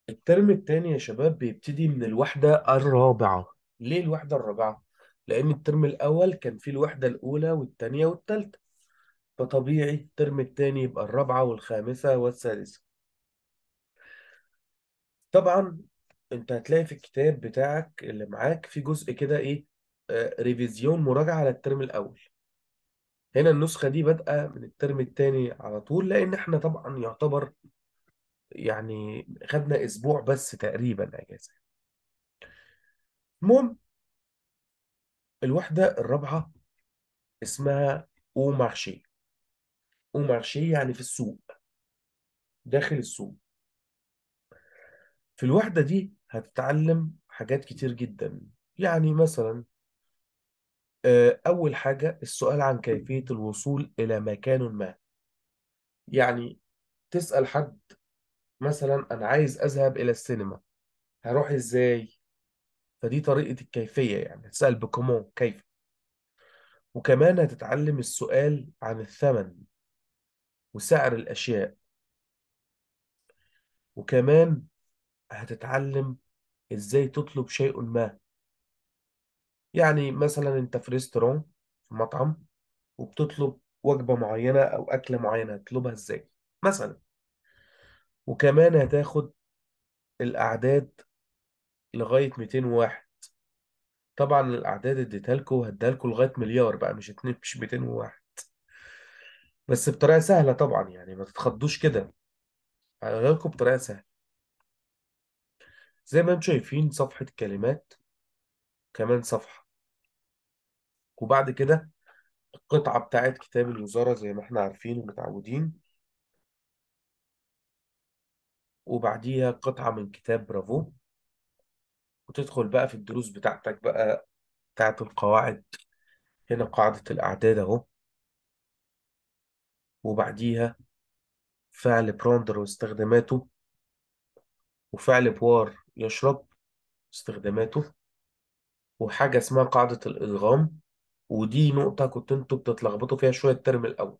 الترم التاني يا شباب بيبتدي من الوحدة الرابعة ليه الوحدة الرابعة؟ لأن الترم الأول كان فيه الوحدة الأولى والتانية والتالتة فطبيعي الترم التاني يبقى الرابعة والخامسة والسادسة طبعا أنت هتلاقي في الكتاب بتاعك اللي معاك في جزء كده إيه آه ريفيزيون مراجعة على الترم الأول هنا النسخة دي بادئة من الترم التاني على طول لأن إحنا طبعا يعتبر يعني خدنا أسبوع بس تقريبا أجازة المهم الوحدة الرابعة اسمها او مارشي او مارشي يعني في السوق داخل السوق في الوحدة دي هتتعلم حاجات كتير جدا يعني مثلا آه، أول حاجة السؤال عن كيفية الوصول إلى مكان ما يعني تسأل حد مثلا أنا عايز أذهب إلى السينما هروح إزاي فدي طريقة الكيفية يعني تسأل بكومون كيف وكمان هتتعلم السؤال عن الثمن وسعر الأشياء وكمان هتتعلم إزاي تطلب شيء ما يعني مثلا انت في ريستوران في مطعم وبتطلب وجبة معينة او اكلة معينة هتطلبها ازاي مثلا وكمان هتاخد الاعداد لغاية 200 واحد طبعا الاعداد اديتها لكم وهديها لكم لغاية مليار بقى مش اتنين مش 200 واحد بس بطريقة سهلة طبعا يعني ما تتخضوش كده هقولها لكم بطريقة سهلة زي ما انتم شايفين صفحة كلمات كمان صفحة وبعد كده القطعة بتاعت كتاب الوزارة زي ما احنا عارفين ومتعودين وبعديها قطعة من كتاب برافو وتدخل بقى في الدروس بتاعتك بقى بتاعت القواعد هنا قاعدة الأعداد أهو وبعديها فعل براندر واستخداماته وفعل بوار يشرب استخداماته وحاجة اسمها قاعدة الإدغام ودي نقطة كنت انتوا بتتلخبطوا فيها شوية الترم الأول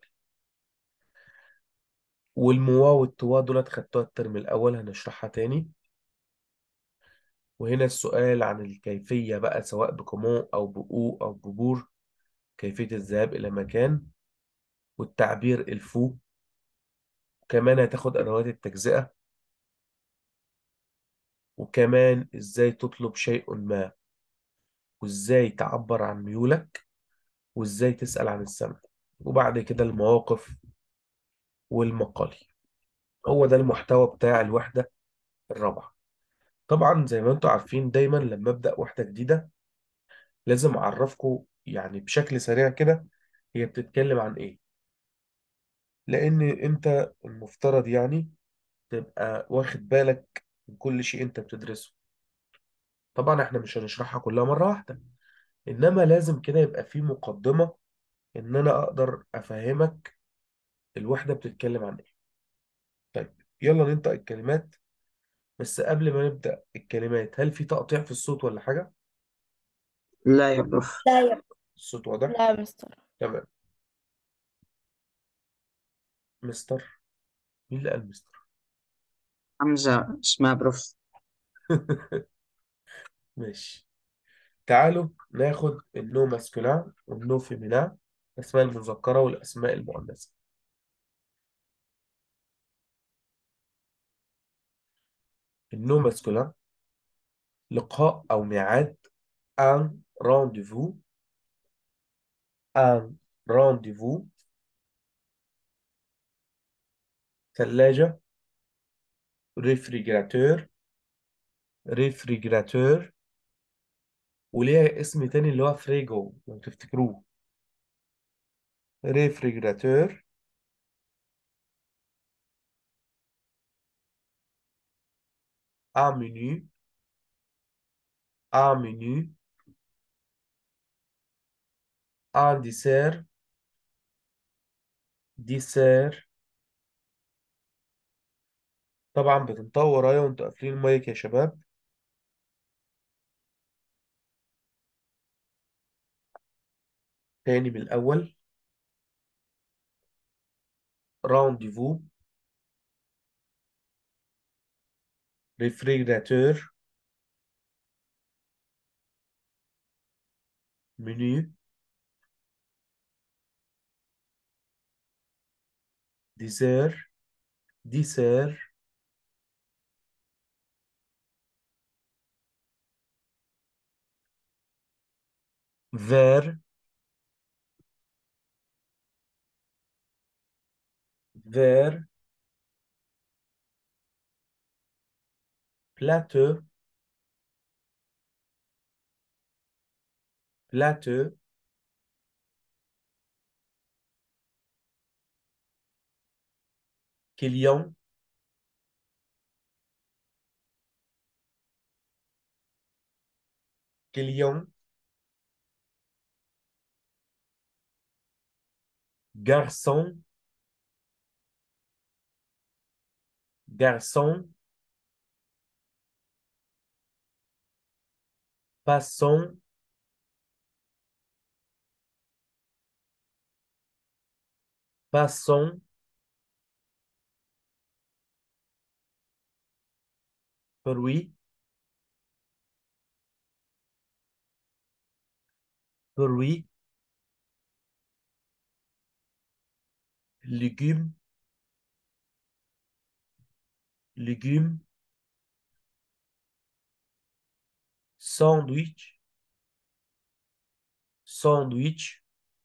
والموا والتوا دول خدتوها الترم الأول هنشرحها تاني وهنا السؤال عن الكيفية بقى سواء بكومون أو بأو أو ببور كيفية الذهاب إلى مكان والتعبير الفو وكمان هتاخد أدوات التجزئة وكمان إزاي تطلب شيء ما وإزاي تعبر عن ميولك وإزاي تسأل عن السمع وبعد كده المواقف والمقالي هو ده المحتوى بتاع الوحدة الرابعة طبعا زي ما انتم عارفين دايما لما أبدأ وحدة جديدة لازم أعرفكم يعني بشكل سريع كده هي بتتكلم عن إيه لأن أنت المفترض يعني تبقى واخد بالك من كل شيء أنت بتدرسه طبعا احنا مش هنشرحها كلها مرة واحدة إنما لازم كده يبقى في مقدمة إن أنا أقدر أفهمك الوحدة بتتكلم عن إيه طيب يلا ننطق الكلمات بس قبل ما نبدأ الكلمات هل في تقطيع في الصوت ولا حاجة؟ لا يا بروف لا يا الصوت واضح؟ لا يا مستر تمام مستر مين اللي قال مستر؟ حمزة اسمها بروف ماشي تعالوا ناخد النو ماسكولين والنو فيمينان الأسماء المذكرة والأسماء المؤنثة النو ماسكولين لقاء أو ميعاد un rendez-vous un rendez-vous ثلاجة ريفريجراتور ريفريجراتور وليها اسم تاني اللي هو فريجو لو تفتكروه ريفريجراتور un menu un menu un dessert dessert طبعا بتنطقوا ورايا وانتوا قافلين المايك يا شباب تاني من الأول رانديفو réfrigérateur menu dessert dessert verre verre plateau plateau client client garçon garçon passons passons fruit fruit légumes légumes sandwich sandwich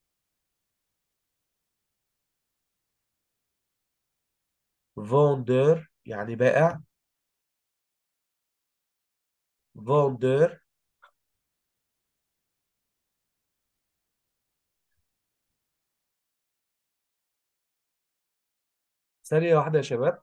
vendeur يعني بائع vendeur ثانية واحدة يا شباب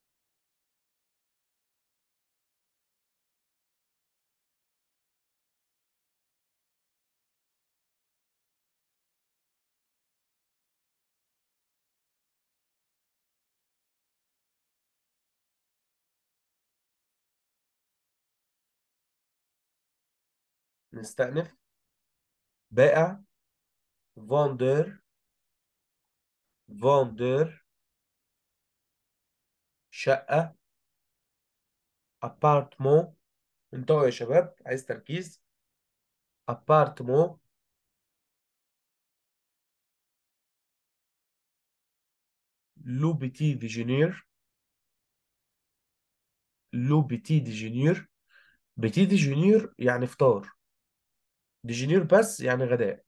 نستأنف بائع vendeur vendeur شقة appartement انتوا يا شباب عايز تركيز appartement لو بيتي ديجينير لو بيتي ديجينير بيتي ديجينير يعني فطار ديجينير بس يعني غداء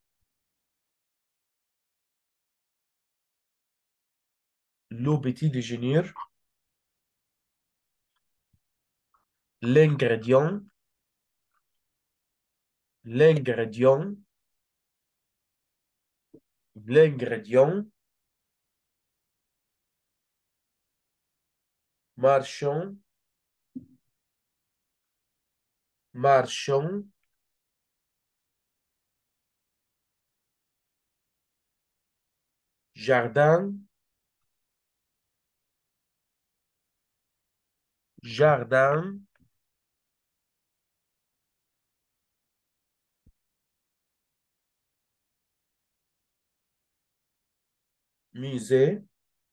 لو بيتي ديجينير l'ingrédient l'ingrédient l'ingrédient marchand marchand jardin jardin musée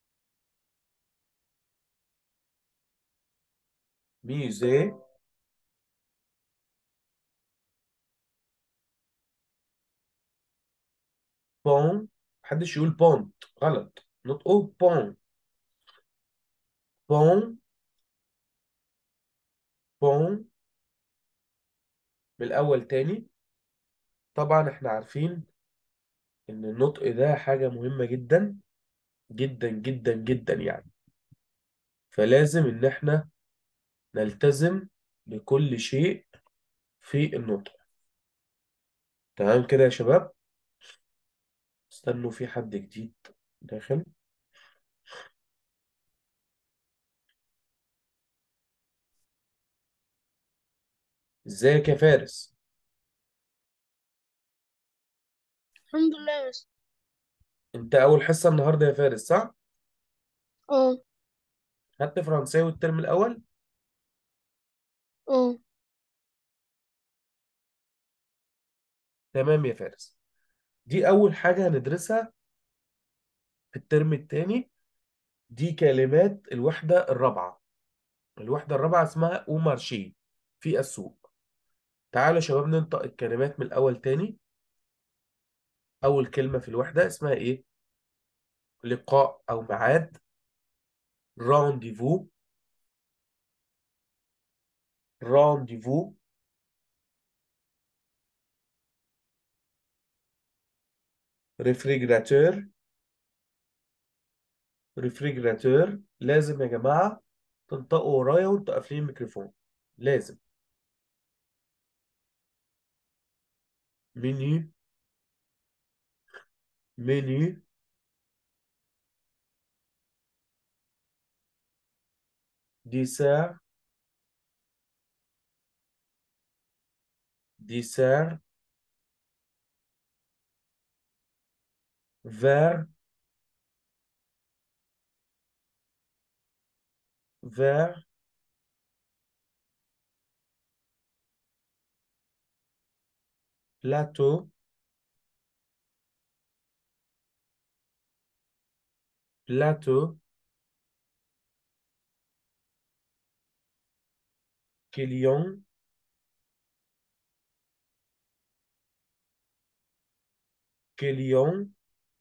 musée pont محدش يقول بونت غلط نطقه بون بون بون من الأول تاني طبعا احنا عارفين ان النطق ده حاجة مهمة جدا جدا جدا جدا يعني فلازم ان احنا نلتزم بكل شيء في النطق تمام كده يا شباب استنوا في حد جديد داخل ازيك يا فارس الحمد لله يا مستر انت اول حصة النهاردة يا فارس صح اه خدت فرنساوي الترم الاول اه تمام يا فارس دي اول حاجة هندرسها في الترم الثاني دي كلمات الوحدة الرابعة الوحدة الرابعة اسمها او مارشي في السوق تعالوا يا شباب ننطق الكلمات من الأول تاني أول كلمة في الوحدة اسمها إيه؟ لقاء أو ميعاد رانديفو رانديفو ريفريجراتور ريفريجراتور لازم يا جماعة تنطقوا ورايا وانتوا قافلين الميكروفون لازم منيو منيو ديسير ديسير فير فير بلاتو بلاتو كليون كليون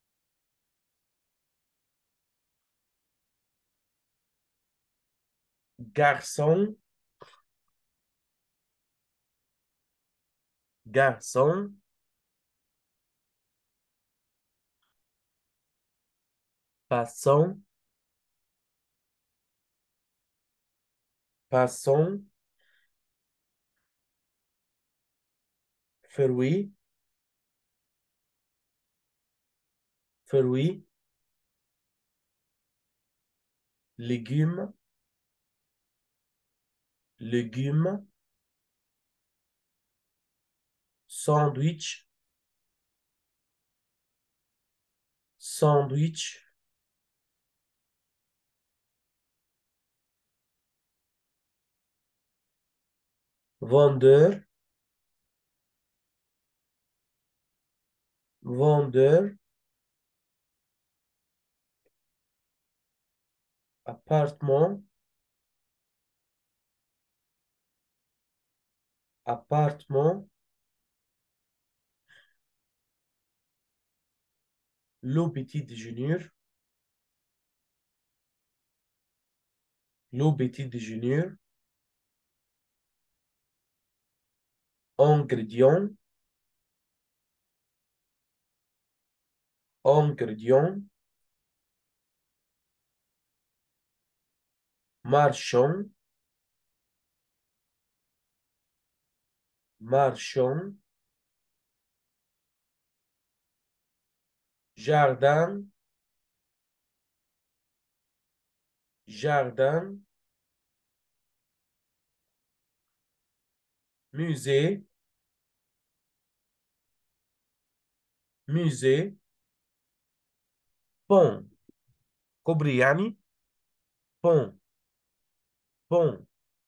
garçon garçon passant passant fruit fruit légumes légumes sandwich sandwich vendeur vendeur appartement appartement le petit déjeuner le petit déjeuner ingrédients ingrédients marchand marchand jardin jardin musée musée pont كوبري يعني pont pont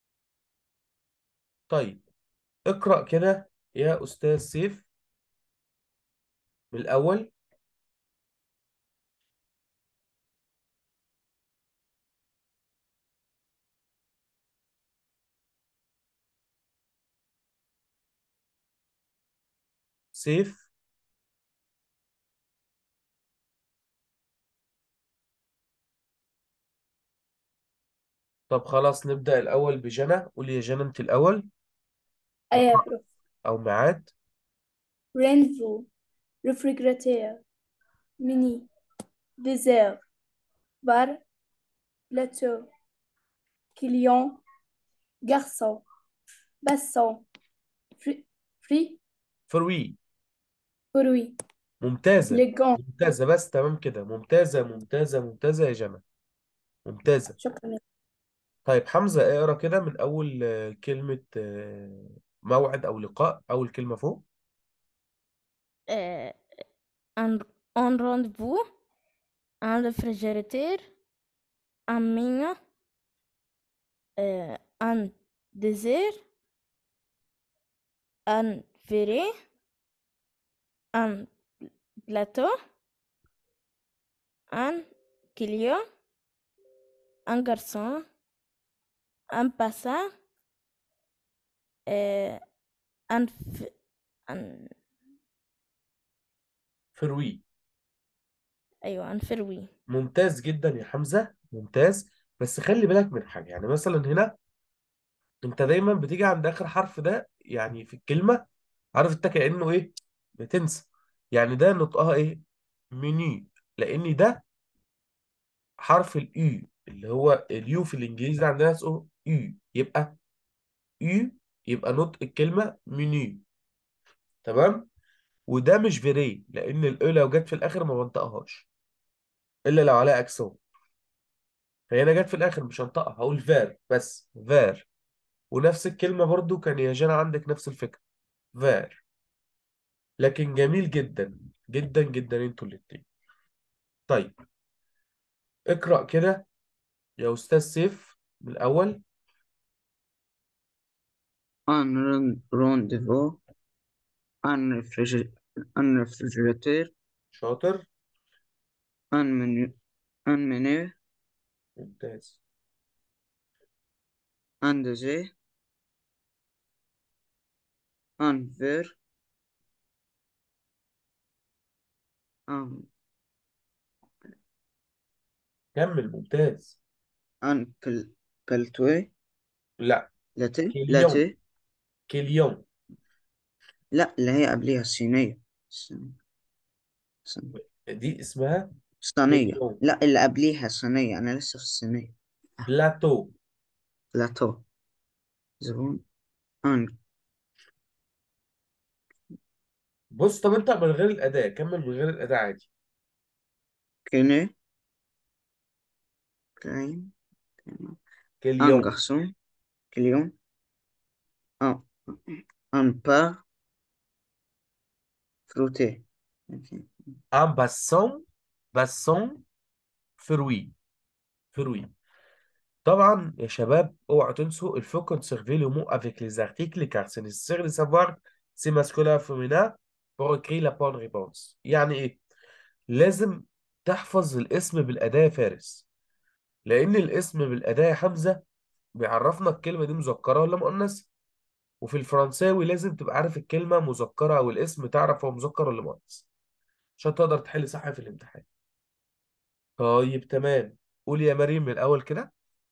طيب اقرأ كده يا أستاذ سيف من الأول سيف طب خلاص نبدأ الأول بجنى قولي يا جنى أنت الأول أيوة يا لقاء بروف أو ميعاد rendezvous réfrigérateur mini désert bar plateau client garçon basson fruit fruit فروي fruit ممتازة les gants ممتازة بس تمام كده ممتازة ممتازة ممتازة يا جنى ممتازة شكرا طيب حمزة اقرا كده من أول آه، كلمة آه، موعد أو لقاء أول كلمة فوق euh, un, un rendez-vous, un réfrigérateur, un menu, euh, un désert, un verre, un plateau, un client, un garçon, un passant آه، un f- un فروي أيوة un فروي ممتاز جدا يا حمزة ممتاز بس خلي بالك من حاجة يعني مثلا هنا انت دايما بتيجي عند اخر حرف ده يعني في الكلمة عارف انت كأنه ايه بتنسى يعني ده نطقها ايه مني لان ده حرف اليو اللي هو اليو في الانجليزي عندنا اسمه يو يبقى يو يبقى نطق الكلمة مني تمام وده مش فيري لان الاو لو جت في الاخر ما بنطقهاش الا لو عليها اكسون فهنا جت في الاخر مش هنطقها هقول فار بس فار ونفس الكلمة برضو كان يا جانا عندك نفس الفكرة فار لكن جميل جدا جدا جدا انتوا الاتنين طيب اقرأ كده يا أستاذ سيف من الأول Un ren- rendezvous, un réfrigé- un réfrigérateur, شاطر un menu, un menu, ممتاز un désert, un verre, un, كمل ممتاز un pel- pelleteux, لا latte, كليون latte. كليون لا اللي هي قبليها الصينية الصينية الصينية. دي اسمها الصينية كليون لا اللي قبليها الصينية أنا لسه في الصينية بلاتو بلاتو زبون أن بص طب انت من غير الأداة كمل من غير الأداة عادي كيني كلين أن كليون garçon كليون أن أن بار فروتي ان باسون باسون فروي فروي طبعا يا شباب اوعوا تنسوا il faut conserver le mot avec les articles car c'est nécessaire de savoir si masculin ou féminin pour écrire la bonne réponse يعني ايه لازم تحفظ الاسم بالأداة يا فارس لأن الاسم بالأداة يا حمزة بيعرفنا الكلمة دي مذكرة ولا مؤنثة وفي الفرنساوي لازم تبقى عارف الكلمة مذكرة أو الاسم تعرف هو مذكر ولا مؤنث عشان تقدر تحل صح في الامتحان طيب تمام قول يا مريم من الأول كده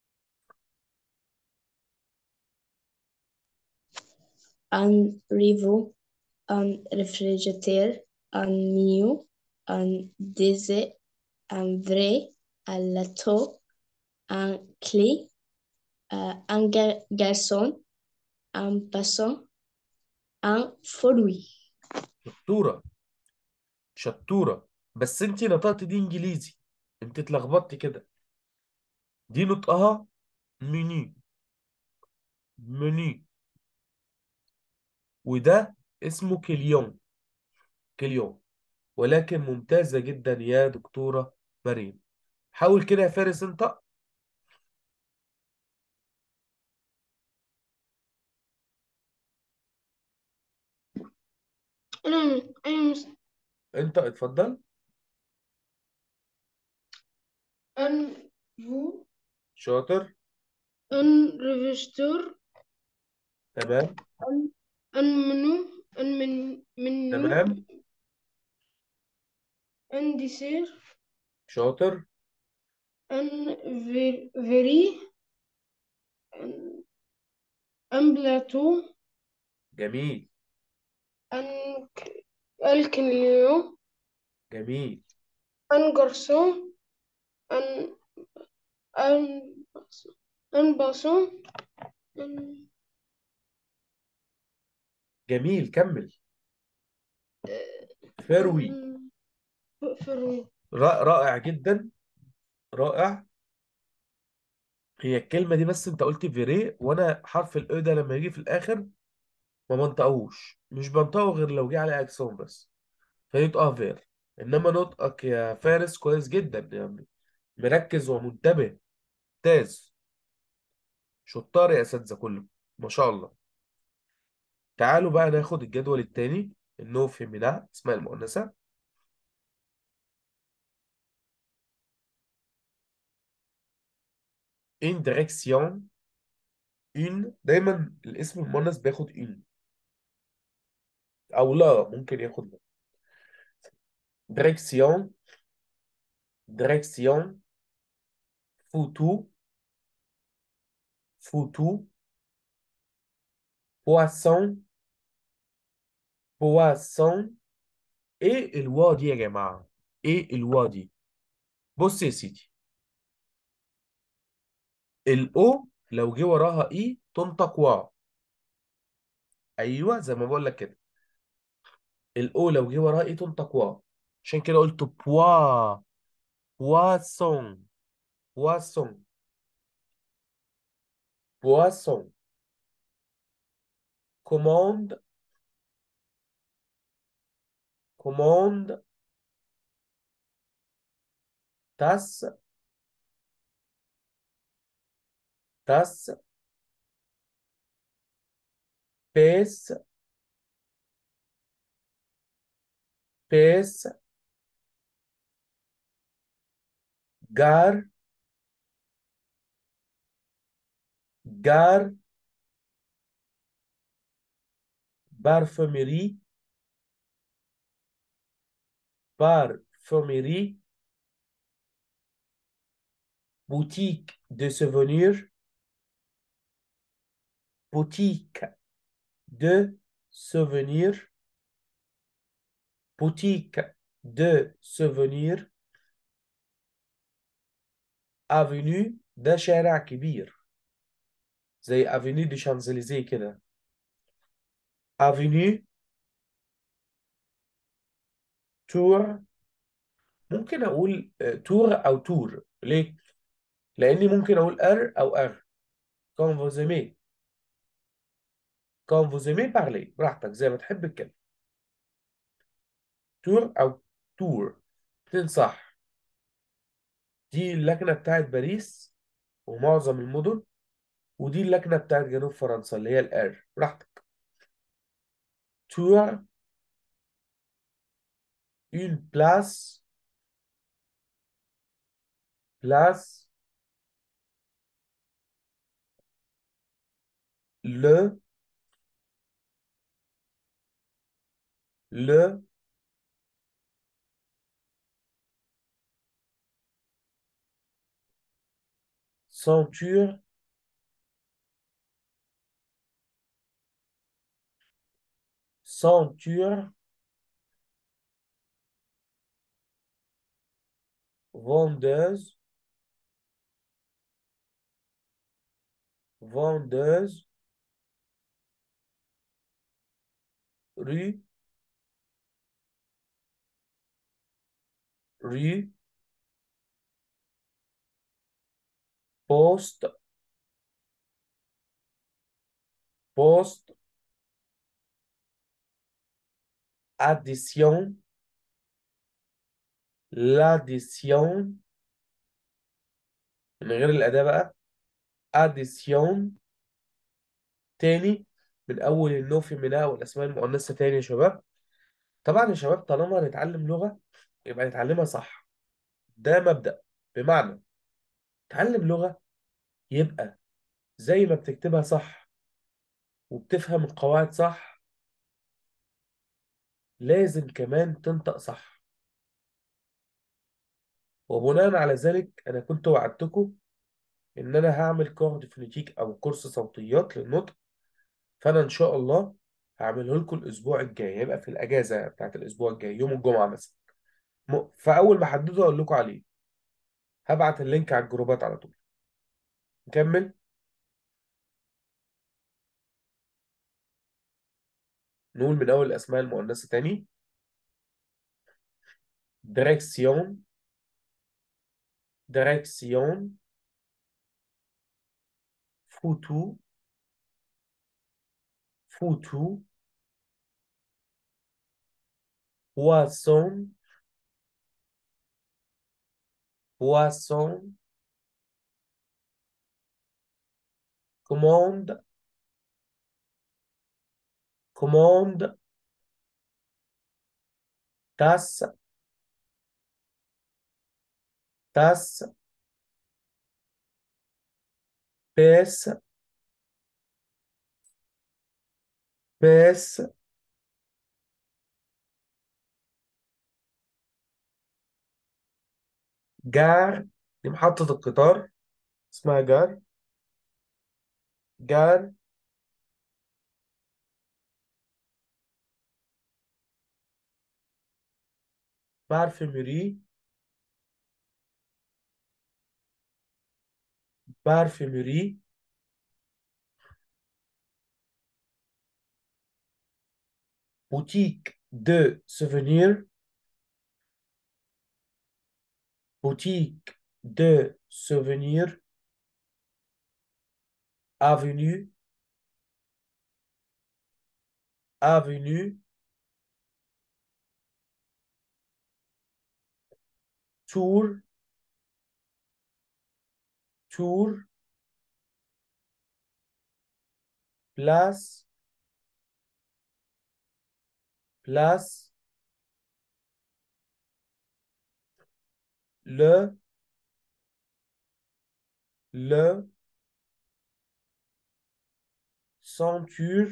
un riveau, un réfrigérateur, un menu, un désert, un vrai, un lato, un clé, euh, un gar- garçon, un passant, un fruit. شطورة شطورة بس انت نطقت دي انجليزي انت اتلخبطت كده دي نطقها مني مني وده اسمه كليون كليون ولكن ممتازة جدا يا دكتورة مريم حاول كده يا فارس انطق أنا أنا مس- انطق اتفضل un vous, شاطر un réfrigérateur, تمام un, un menu, un men- menu, تمام un dessert, شاطر un ver- very, un, un plateau, جميل un c- un crayon, جميل un garçon, un, un, un basson, un, جميل كمل فروي un fruit. را- رائع جدا رائع هي الكلمة دي بس انت قلت فيري وانا حرف الاو ده لما يجي في الاخر ما بنطقوش مش بنطقه غير لو جه عليه اكسون بس فينطقها فير انما نطقك يا فارس كويس جدا يعني مركز ومنتبه ممتاز شطار يا اساتذه كله ما شاء الله تعالوا بقى ناخد الجدول التاني النو فيمينا اسماء المؤنثه une direction une دايما الاسم المؤنث بياخد une او لا ممكن ياخد لا direction direction photo photo poisson poisson ايه الوا دي يا جماعة ايه الوا دي بص يا سيدي الاو لو جه وراها اي تنطق وا ايوه زي ما بقول لك كده الاو لو جه وراها اي تنطق وا عشان كده قلت بوا بواسون بواسون بواسون كوموند كوموند تاس تاس بيس بيس جار جار بارفوميري parfumerie, boutique de souvenirs, boutique de souvenirs, boutique de souvenirs, avenue ده شارع كبير زي افينيو دي شانزليزيه كده افينيو تور ممكن اقول آه، تور او تور ليه لاني ممكن اقول ار او ار كون vous aimez quand vous aimez parler براحتك زي ما تحب الكلمه تور او تور تنصح دي اللكنه بتاعت باريس ومعظم المدن ودي اللكنه بتاعت جنوب فرنسا اللي هي الار براحتك تور une place place le le ceinture ceinture vendeuse vendeuse rue rue poste poste addition l'addition من غير الأداة بقى addition تاني من أول النو فيمينا والأسماء المؤنثة تاني يا شباب طبعا يا شباب طالما هنتعلم لغة يبقى نتعلمها صح ده مبدأ بمعنى تعلم لغة يبقى زي ما بتكتبها صح وبتفهم القواعد صح لازم كمان تنطق صح وبناء على ذلك أنا كنت وعدتكم إن أنا هعمل كورد فونيتيك أو كورس صوتيات للنطق فأنا إن شاء الله هعمله لكم الأسبوع الجاي هيبقى في الأجازة بتاعت الأسبوع الجاي يوم الجمعة مثلا م- فأول ما أحدده أقول لكم عليه هبعت اللينك على الجروبات على طول نكمل نقول من أول الأسماء المؤنثة تاني دريكسيون دريكسيون فوتو فوتو poisson poisson commande commande tasse tasse pèse بس جار دي محطة القطار اسمها جار جار بارفيمري بارفيمري boutique de souvenirs boutique de souvenirs avenue avenue tour tour place place le le ceinture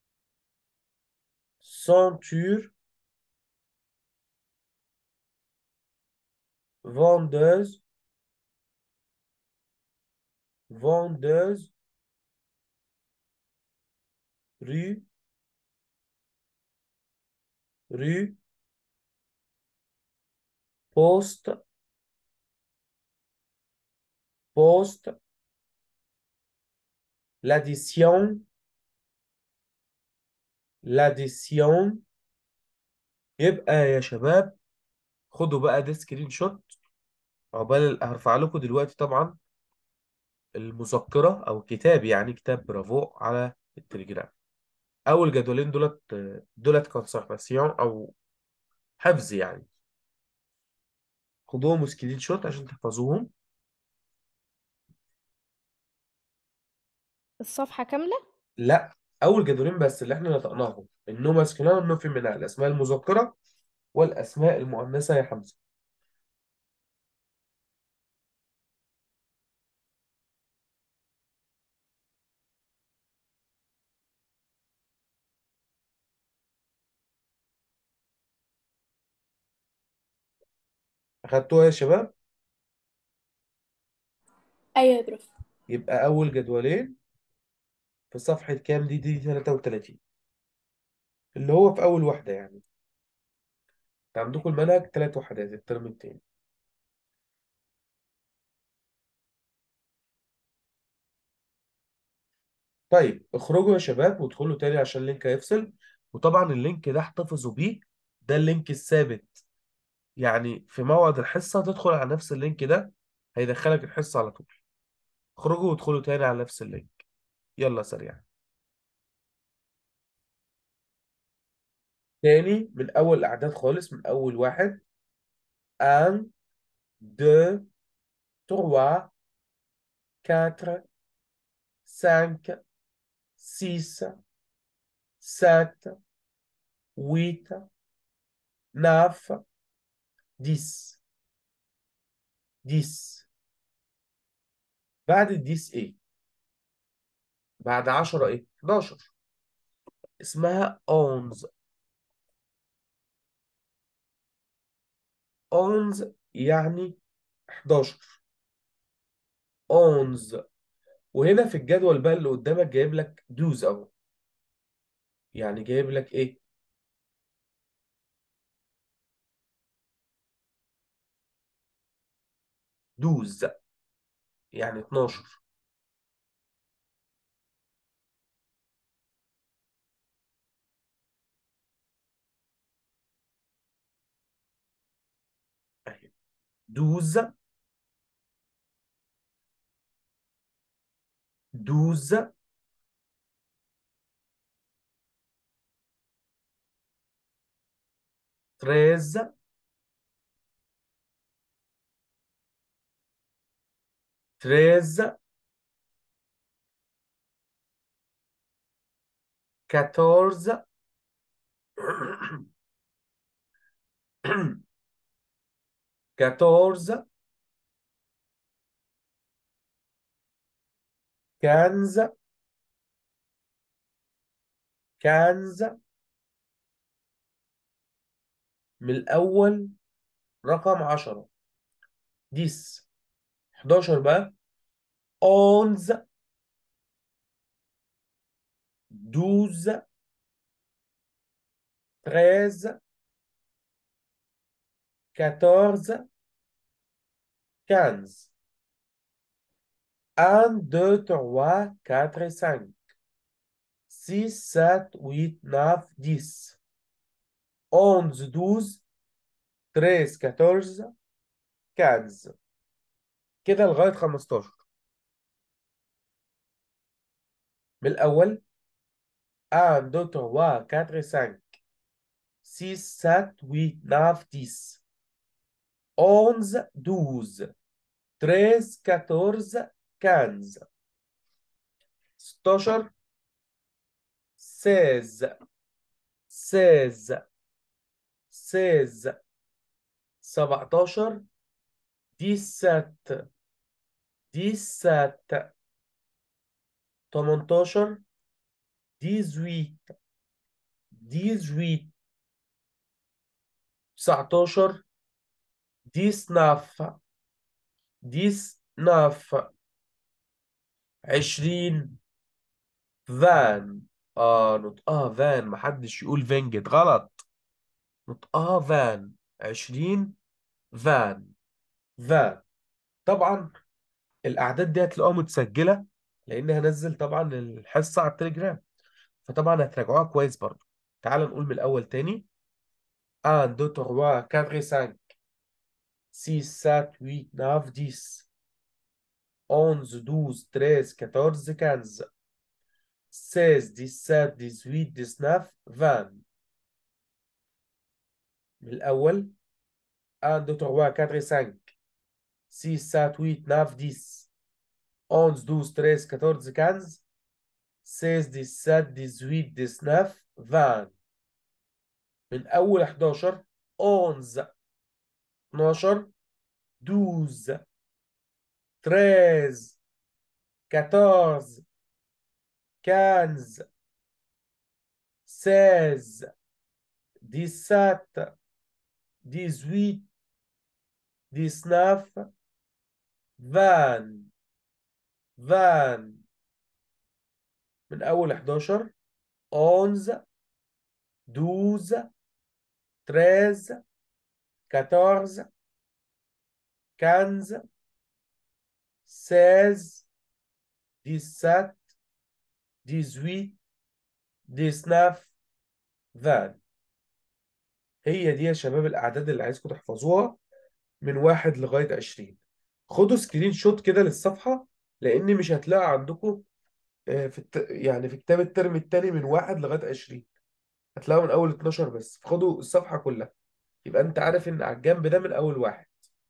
ceinture vendeuse vendeuse rue rue poste poste l'addition l'addition يبقى يا شباب خدوا بقى ده سكرين شوت عقبال هرفع لكم دلوقتي طبعا المذكرة أو كتاب يعني كتاب برافو على التليجرام أول جدولين دولت دولت كونسرفاسيون أو حفظ يعني خدوهم سكرين شوت عشان تحفظوهم الصفحة كاملة لا أول جدولين بس اللي إحنا نطقناهم النو ماسكولين والنو فيمينال الأسماء المذكرة والأسماء المؤنثة يا حمزة أخدتوها يا شباب أيوة يا بروف يبقى أول جدولين في صفحة كام دي دي 33 اللي هو في أول واحدة يعني انت عندكم المنهج ثلاث وحدات الترم التاني طيب اخرجوا يا شباب وادخلوا تاني عشان اللينك هيفصل وطبعا اللينك ده احتفظوا بيه ده اللينك الثابت يعني في موعد الحصة تدخل على نفس اللينك ده هيدخلك الحصة على طول اخرجوا وادخلوا تاني على نفس اللينك يلا سريع تاني من أول الأعداد خالص من أول واحد 1 2 3 4 5 6 7 8 9 10 10 بعد الديس ايه بعد 10 ايه 11 اسمها اونز اونز يعني 11 اونز وهنا في الجدول بقى اللي قدامك جايب لك دوز اهو يعني جايب لك ايه دوز يعني 12 اهي دوز دوز تريز تريز كاتورز كاتورز كانز كانز من الأول رقم عشرة ديس 11 بقى أونز دوز تريز كاتورز كانز un, deux, trois, quatre, cinq, six, sept, huit, neuf, dix, onze, douze, treize, quatorze, quinze كده لغاية 15 من الأول 1 2 3 4 5 6 7 8 9 10 11 12 13 14 15 16 16 16 16 17 17 17 18 18 18 19 19 19 20 فان اه نطقها فان محدش يقول فينجت غلط نطقها فان 20 فان فان طبعا الاعداد دي هتلاقوها متسجله لان هنزل طبعا الحصه على التليجرام فطبعا هتراجعوها كويس برضو تعال نقول من الاول تاني 1 2 3 4 5 6 7 8 9 10 11 12 13 14 15 16 17 18 19 20 من الأول 1 2 3 4 5 6 7 8 9 10 11 12 13 14 15 16 17 18 19 20 من أول 11 11 12 12 13 14 15 16 17 18 19 20 20 من أول 11 11 12 13 14 15 16 17 18 19 20 هي دي يا شباب الأعداد اللي عايزكم تحفظوها من واحد لغاية 20 خدوا سكرين شوت كده للصفحة لأن مش هتلاقي عندكم آه، في الت... يعني في كتاب الترم التاني من واحد لغاية 20 هتلاقوا من أول 12 بس فخدوا الصفحة كلها يبقى أنت عارف إن على الجنب ده من أول واحد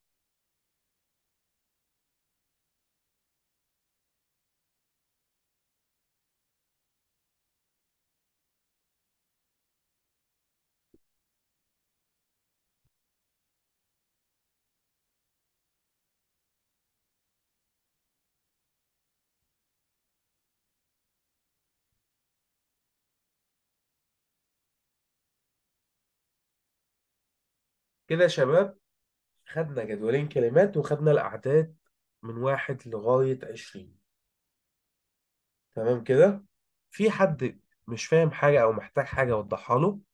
كده يا شباب خدنا جدولين كلمات وخدنا الأعداد من واحد لغاية 20 تمام كده في حد مش فاهم حاجة أو محتاج حاجة أوضحها له